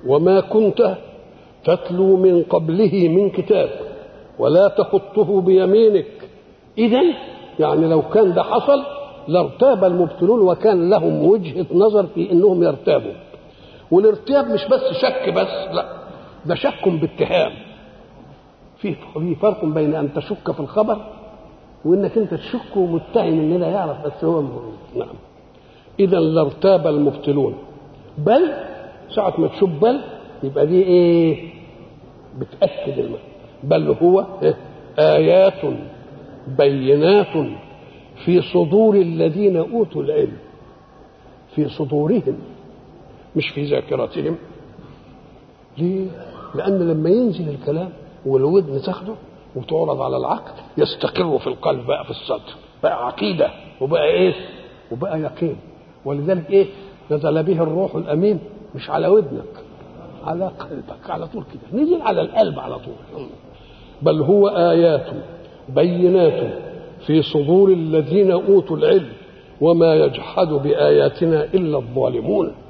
وما كنت تتلو من قبله من كتاب ولا تخطه بيمينك اذا يعني لو كان ده حصل لارتاب المبطلون وكان لهم وجهه نظر في انهم يرتابوا والارتياب مش بس شك بس لا ده شك باتهام في في فرق بين ان تشك في الخبر وانك انت تشك ومتهم ان ده يعرف بس هو نعم اذا لارتاب المبطلون بل ساعة ما تشوف بل يبقى دي ايه بتأكد المعنى بل هو إيه؟ آيات بينات في صدور الذين أوتوا العلم في صدورهم مش في ذاكرتهم ليه؟ لأن لما ينزل الكلام والودن تاخده وتعرض على العقل يستقر في القلب بقى في الصدر بقى عقيدة وبقى إيه؟ وبقى يقين ولذلك إيه؟ نزل به الروح الأمين مش على ودنك على قلبك على طول كده نزل على القلب على طول بل هو آيات بينات في صدور الذين أوتوا العلم وما يجحد بآياتنا إلا الظالمون